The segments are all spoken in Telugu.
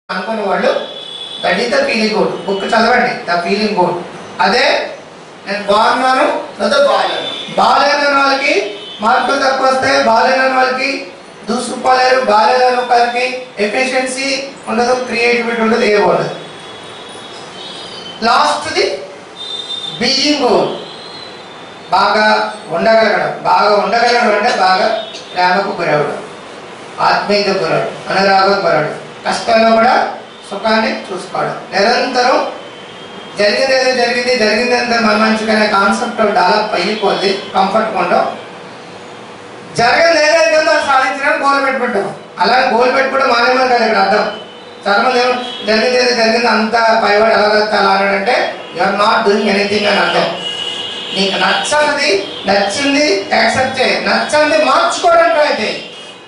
అనుకునే వాళ్ళు that is the feeling good book చదవండి ద ఫీలింగ్ గుడ్ అదే నేను బాగున్నాను లేదా బాగాలేను బాగాలేని వాళ్ళకి మార్కులు తక్కువ వస్తాయి బాగాలేని వాళ్ళకి దూసుకుపోలేరు బాగాలేని వాళ్ళకి ఎఫిషియన్సీ ఉండదు క్రియేటివిటీ ఉండదు ఏ ఉండదు లాస్ట్ది బీయింగ్ బాగా ఉండగలగడం బాగా ఉండగలగడం అంటే బాగా ప్రేమకు గురవడం ఆత్మీయత గురవడం అనురాగం గురవడం కష్టంలో కూడా సుఖాన్ని చూసుకోవడం నిరంతరం జరిగింది ఏదో జరిగింది జరిగింది అంతా మన మంచిగానే కాన్సెప్ట్ డెవలప్ అయిపోద్ది కంఫర్ట్ ఉండవు జరగదు ఏదైతే ఉందో అది సాధించడానికి గోల్ పెట్టుకుంటాం అలా గోల్ పెట్టుకుంటే మానేమని కాదు ఇక్కడ అర్థం చాలా మంది ఏమో జరిగింది ఏదో జరిగింది అంతా పైవాడు ఎలాగొస్తా అలా అంటే యూఆర్ నాట్ డూయింగ్ ఎనీథింగ్ అని అర్థం నీకు నచ్చనిది నచ్చింది యాక్సెప్ట్ చేయి నచ్చంది మార్చుకోవడం ట్రై చేయి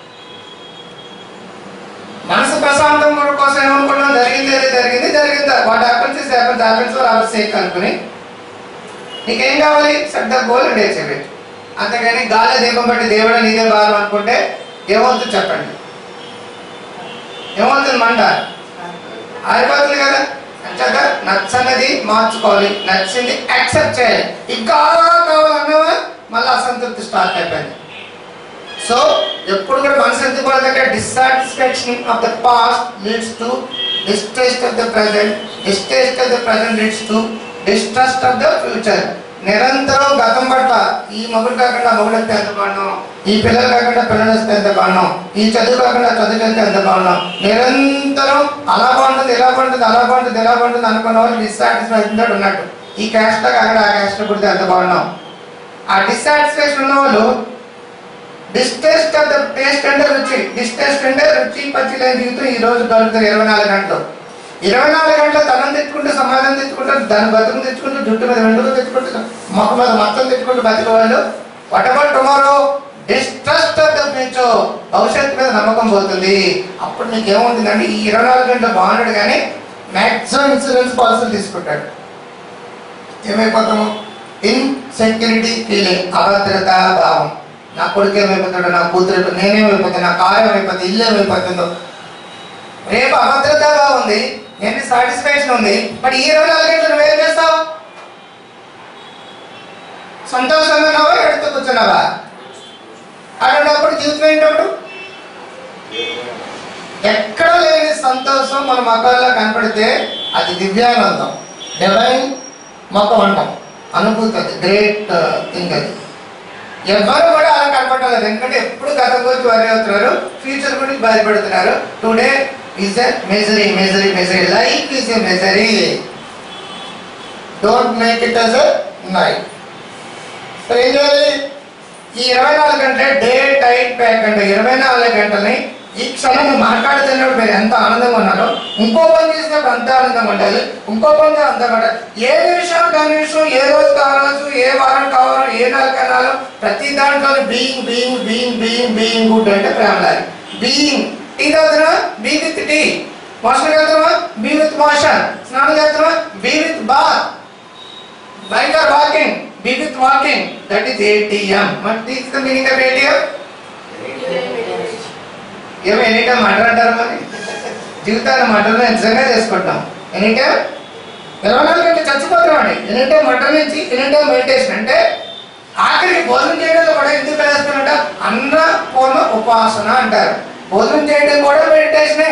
మనసు ప్రశాంతం కూడా కోసం ఏమనుకున్నాం జరిగింది ఏదో జరిగింది జరిగింది what happens is happens happens for our sake అనుకుని నీకేం కావాలి set the goal and achieve it అంతేగాని గాలి దీపం బట్టి దేవుడు నీదే భారం అనుకుంటే ఏమవుతుంది చెప్పండి ఏమవుతుంది మంట ఆరిపోతుంది కదా అంతగా నచ్చనిది మార్చుకోవాలి నచ్చింది యాక్సెప్ట్ చేయాలి ఇంకా కావాలన్నావా మళ్ళీ అసంతృప్తి స్టార్ట్ అయిపోయింది సో ఎప్పుడు కూడా మనసు ఎందుకు కూడా దగ్గర dissatisfaction of the past leads to distrust of the present distrust of the present leads to distrust of the future నిరంతరం గతం పట్ల ఈ మొగుడు కాకుండా మొగుడు వస్తే ఎంత బాగున్నాం ఈ పిల్లలు కాకుండా పిల్లలు వస్తే ఎంత బాగున్నాం ఈ చదువు కాకుండా చదువు వెళ్తే ఎంత బాగున్నాం నిరంతరం అలా బాగుంటుంది ఇలా బాగుంటుంది అలా బాగుంటుంది ఇలా బాగుంటుంది అనుకున్న వాళ్ళు డిస్సాటిస్ఫాక్షన్ తోటి ఉన్నట్టు ఈ క్యాస్ట్ కాకుండా ఆ క్యాస్ట్ పుడితే ఎంత బాగున్నాం ఆ డిస్సాటిస్ఫాక్షన్ ఉన్న వాళ్ళు డిస్టెస్ట్ ఆఫ్ ద టేస్ట్ అంటే రుచి డిస్టెస్ట్ అంటే రుచి పచ్చి లేని జీవితం ఈ రోజు గడుపుతారు ఇరవై నాలుగు గంటలు ఇరవై నాలుగు గంటలు ధనం తెచ్చుకుంటూ సమాధానం తెచ్చుకుంటారు దాని బతుకు తెచ్చుకుంటూ జుట్టు మీద వెండుకు తెచ్చుకుంటూ మొక్క మీద మొత్తం తెచ్చుకుంటూ బతికే వాళ్ళు what about tomorrow distrust of the future భవిష్యత్తు మీద నమ్మకం పోతుంది అప్పుడు నీకు ఏముంటుందంటే ఈ ఇరవై నాలుగు గంటలు బాగున్నాడు కానీ మ్యాక్సిమం ఇన్సూరెన్స్ పాలసీలు తీసుకుంటాడు ఏమైపోతాము ఇన్సెక్యూరిటీ ఫీలింగ్ అభద్రతా భావం నా కొడుకు ఏమైపోతాడు నా కూతురు అయిపోతుంది, నేనేమైపోతాను నా కారు ఏమైపోతుంది ఇల్లు ఏమైపోతుందో రేపు అభద్రతా భావం ఉంది నేను సాటిస్ఫాక్షన్ ఉంది బట్ ఈ ఇరవై నాలుగు గంటలు నువ్వేం చేస్తావు సంతోషంగా ఉన్నావా ఎడుతూ కూర్చున్నావా అటువంటిప్పుడు జీవితం ఏంటప్పుడు ఎక్కడ లేని సంతోషం మన మకాల్లో కనపడితే అది దివ్యానందం డివైన్ మొక్క అంటాం అనుభూతి అది గ్రేట్ థింగ్ అది ఎవరు కూడా అలా కనపడలేదు ఎందుకంటే ఎప్పుడు గతం గురించి వరి అవుతున్నారు ఫ్యూచర్ గురించి బాధపడుతున్నారు today is a misery misery misery life is a misery don't make it as a life ఏం చేయాలి ఈ ఇరవై నాలుగు గంటలే డే టైట్ ప్యాక్ అంటే ఇరవై నాలుగు గంటలని ఈ క్షణం మాట్లాడుతున్నప్పుడు మీరు ఎంత ఆనందంగా ఉన్నారో ఇంకో పని చేసినప్పుడు అంత ఆనందంగా ఉండాలి ఇంకో పని అంత ఉండాలి ఏ నిమిషం దాని నిమిషం ఏ రోజు కావచ్చు ఏ వారం కావాలో ఏ నెల కనాలో ప్రతి దాంట్లో being being being being being good అంటే ప్రేమలాలి బీయింగ్ టీ తాగుతున్నా బీ విత్ టీ మోషన్ వెళ్తున్నా బీ విత్ మోషన్ స్నానం చేస్తున్నా be with bath While you are walking, be with walking. That is ATM. What is the meaning of ATM? ఏమో ఎనీ టైం మటర్ అంటారు మరి జీవితాన్ని మటర్లో నిజంగా చేసుకుంటాం ఎనీ టైం ఇరవై నాలుగు గంటలు చచ్చిపోతామండి ఎనీ టైం మటర్ నుంచి ఎనీ టైం మెడిటేషన్ అంటే ఆఖరికి భోజనం చేయడంలో కూడా ఎందుకు కలుస్తున్నట్ట అన్న పూర్ణ ఉపాసన అంటారు భోజనం చేయడం కూడా మెడిటేషనే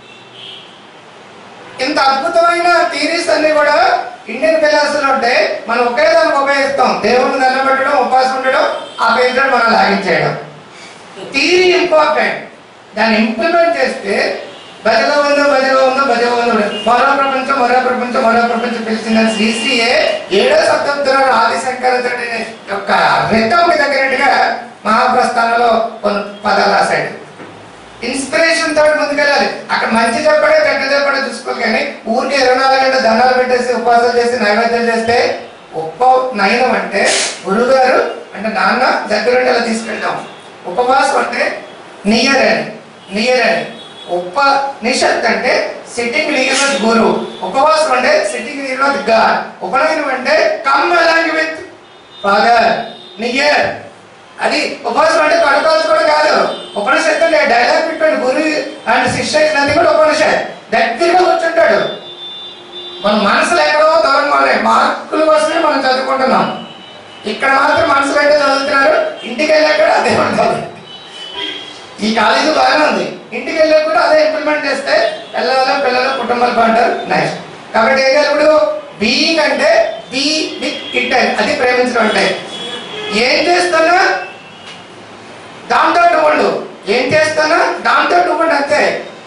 ఇంత అద్భుతమైన థీరీస్ అన్ని కూడా ఇండియన్ ఫిలాసఫీలో ఉంటే మనం ఒకే దానికి ఉపయోగిస్తాం దేవుడిని దండబెట్టడం ఉపాసం ఉండడం ఆ పేరు మనం లాగించేయడం థీరీ ఇంపార్టెంట్ దాన్ని ఇంప్లిమెంట్ చేస్తే బజగా ఉందో బజగా ఉందో బజగా ఉందో మరో ప్రపంచం మరో ప్రపంచం మరో ప్రపంచం పిలిచిందని శ్రీశ్రీయే ఏడో శతాబ్దంలో ఆదిశంకరుడి యొక్క రితం దగ్గరట్టుగా మహాప్రస్థానంలో కొన్ని పదాలు రాశాడు ఇన్స్పిరేషన్ తోటి ముందుకెళ్ళాలి అక్కడ మంచి చెప్పడే చెడ్డ చెప్పడే చూసుకోవాలి కానీ ఊరికి ఇరవై నాలుగు గంటలు దండాలు పెట్టేసి ఉపాసాలు చేసి నైవేద్యం చేస్తే ఉప నయనం అంటే గురుగారు అంటే నాన్న దగ్గరుండి అలా తీసుకెళ్తాం ఉపవాసం అంటే నియర్ అని నియర్ అని ఉపనిషత్ అంటే సిట్టింగ్ నియర్ విత్ గురు ఉపవాసం అంటే సిట్టింగ్ నియర్ విత్ గాడ్ ఉపనయనం అంటే come along with father near అది ఉపవాసం అంటే కడుకోవాల్సి కూడా కాదు ఉపనిషత్తు అంటే డైలాగ్ పెట్టండి గురు అండ్ శిష్య నది కూడా ఉపనిషత్ దగ్గరగా కూర్చుంటాడు మన మనసులు ఎక్కడో దూరంగా ఉన్నాయి మార్కుల కోసమే మనం చదువుకుంటున్నాం ఇక్కడ మాత్రం మనసులు అంటే చదువుతున్నారు ఇంటికి వెళ్ళాక కూడా అదే ఉండాలి ఈ కాలేజీ బాగానే ఉంది ఇంటికి వెళ్ళాక కూడా అదే ఇంప్లిమెంట్ చేస్తే పిల్లలు పిల్లలు కుటుంబాలు బాగుంటారు నెక్స్ట్ కాబట్టి ఏం చేయాలి ఇప్పుడు బీయింగ్ అంటే బీ విత్ ఇట్ అది ప్రేమించడం అంటే ఏం చేస్తున్నా దాంతో ఇవ్వండు ఏం చేస్తున్నా దాంతో ఇవ్వండి అంతే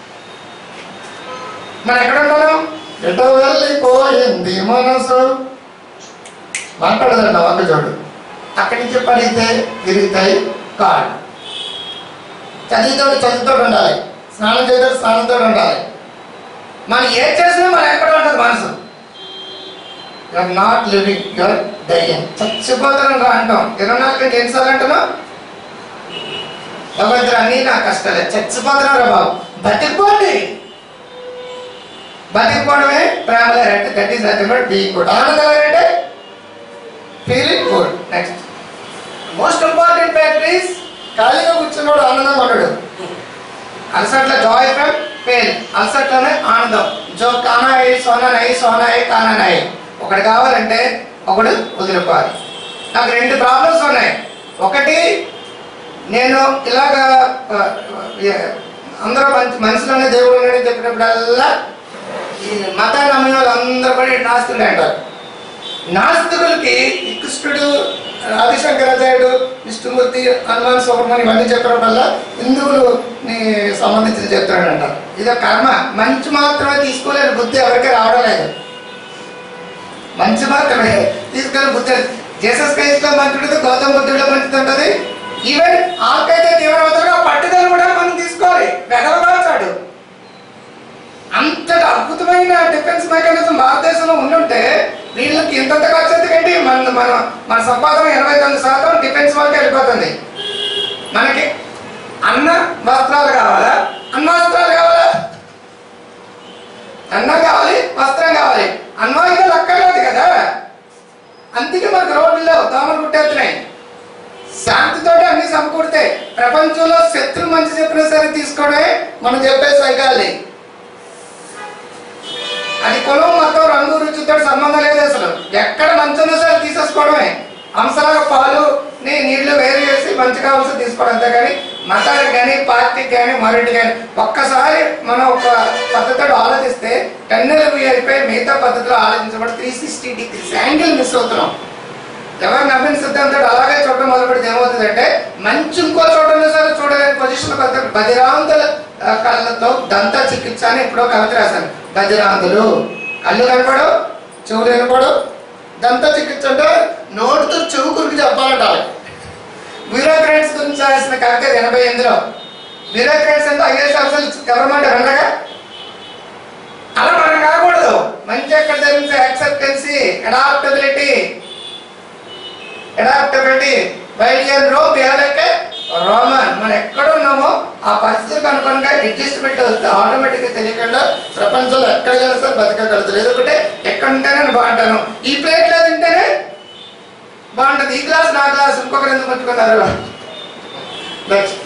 మనం ఎక్కడ ఉన్నాం ఎటో వెళ్ళిపోయింది మనసు మాట్లాడదండి వంక చూడు అక్కడి నుంచి పడితే తిరుగుతాయి కాళ్ళు చదివితోడు చదువుతోడు ఉండాలి స్నానం చేసేటప్పుడు స్నానంతో ఉండాలి మనం ఏం చేసినా మనం ఎక్కడ ఉంటుంది మనసు you are not living you are dying చచ్చిపోతాను రా అంటాం ఇరవై నాలుగు గంటలు ఎన్నిసార్లు అంటున్నావు భగవంతుడు అన్నీ నా కష్టాలే చచ్చిపోతున్నారు బాబు బతికిపోండి బతికిపోవడమే ప్రేమలో అంటే that is nothing but being good ఆనందం అంటే feeling good next most important factor is ఖాళీగా కూర్చున్నాడు ఆనందం ఉండడు అలసట్లో జాయ్ ఫ్రమ్ పెయిన్ అలసట్లోనే ఆనందం జో కానా అయి సోనా నై సోనా అయి కానా నై ఒకటి కావాలంటే ఒకడు వదిలిపోవాలి నాకు రెండు ప్రాబ్లమ్స్ ఉన్నాయి ఒకటి నేను ఇలాగా ఆ, ఏ- అందరూ మంచి మనుషులనే దేవుడు ఉన్నాడని చెప్పినప్పుడల్లా ఈ మత నమ్మిన వాళ్ళందరూ కూడా నాస్తికులు అంటారు నాస్తికులకి ఈ కృష్ణుడు ఆదిశంకరాచార్యుడు విష్ణుమూర్తి హనుమాన్ సుబ్రహ్మణ్యం ఇవన్నీ చెప్పినప్పుడల్లా హిందువులు సంబంధించిన చెప్తాడు అంటారు ఇది కర్మ మంచి మాత్రమే తీసుకోలేని బుద్ధి ఎవరికి రావడం లేదు మంచి మాత్రమే తీసుకొని బుద్ధి జీసస్ క్రైస్ట్ లో మంచి ఉంటుంది గౌతమ బుద్ధుడిలో మంచిది ఉంటుంది ఈవెన్ ఆకైతే తీవ్రమవుతారో ఆ పట్టుదల కూడా మనం తీసుకోవాలి వెగలబాచాడు అంత అద్భుతమైన డిఫెన్స్ మెకానిజం భారతదేశంలో ఉండుంటే వీళ్ళకి ఇంతంత ఖర్చు ఎందుకంటే మన మన మన సంపాదన ఎనభై తొమ్మిది శాతం డిఫెన్స్ వాళ్ళకి వెళ్ళిపోతుంది మనకి అన్న వస్త్రాలు కావాలా అన్న వస్త్రాలు కావాలా అన్నం కావాలి వస్త్రం కావాలి అన్నం అయితే లక్కలేదు కదా అందుకే మనకు రోడ్లలో దోమలు పుట్టేస్తున్నాయి శాంతితో అన్ని సమకూడితే ప్రపంచంలో శత్రు మంచి చెప్పినా సరే తీసుకోవడమే మనం చెప్పే సైకాలి అది కులం మతం రంగు రుచితో సంబంధం లేదు అసలు ఎక్కడ మంచి ఉన్నా సరే తీసేసుకోవడమే అంశాల పాలు నీ నీళ్లు వేరు చేసి మంచి కావాల్సి తీసుకోవడం అంతే కానీ మతానికి కానీ పార్టీకి కానీ మరొకటి కానీ ఒక్కసారి మనం ఒక పద్ధతితో ఆలోచిస్తే టన్నులు వెళ్ళిపోయి మిగతా పద్ధతిలో ఆలోచించబడి three sixty degrees angle miss అవుతున్నాం ఎవరు నమ్మిన సిద్ధాంతుడు అలాగే చూడడం మొదలు పెడితే ఏమవుతుందంటే మంచి ఇంకో చూడడం సరే చూడలేని పొజిషన్ పెద్ద బదిరాంతుల ఆ, కళ్ళతో దంత చికిత్స అని ఎప్పుడో కవిత రాశాను బదిరాంతులు కళ్ళు కనపడు చెవులు వినపడు దంత చికిత్స అంటే నోటితో చెవు కురికి చెప్పాలంట వాళ్ళకి. బ్యూరోక్రాట్స్ గురించి రాసిన కవిత ఇది ఎనభై ఎనిమిదిలో బ్యూరోక్రాట్స్ అంటే ఐఏఎస్ ఆఫీసర్లు గవర్నమెంట్ రండగా అలా మనం కాకూడదు మంచి ఎక్కడ జరిగింది యాక్సెప్టెన్సీ అడాప్టబిలిటీ అడాప్టబిలిటీ బయలుదేరి రో బిహాలకే రోమన్ మనం ఎక్కడ ఉన్నామో ఆ పరిస్థితులకు అనుగుణంగా అడ్జస్ట్మెంట్ వస్తే ఆటోమేటిక్గా తెలియకుండా ప్రపంచంలో ఎక్కడికైనా సరే బతకగలుగుతారు ఎందుకంటే ఎక్కడ ఉంటేనే నేను బాగుంటాను ఈ ప్లేట్లో తింటేనే బాగుంటుంది ఈ గ్లాస్ నా గ్లాస్ ఇంకొకరు ఎందుకు పట్టుకున్నారు నెక్స్ట్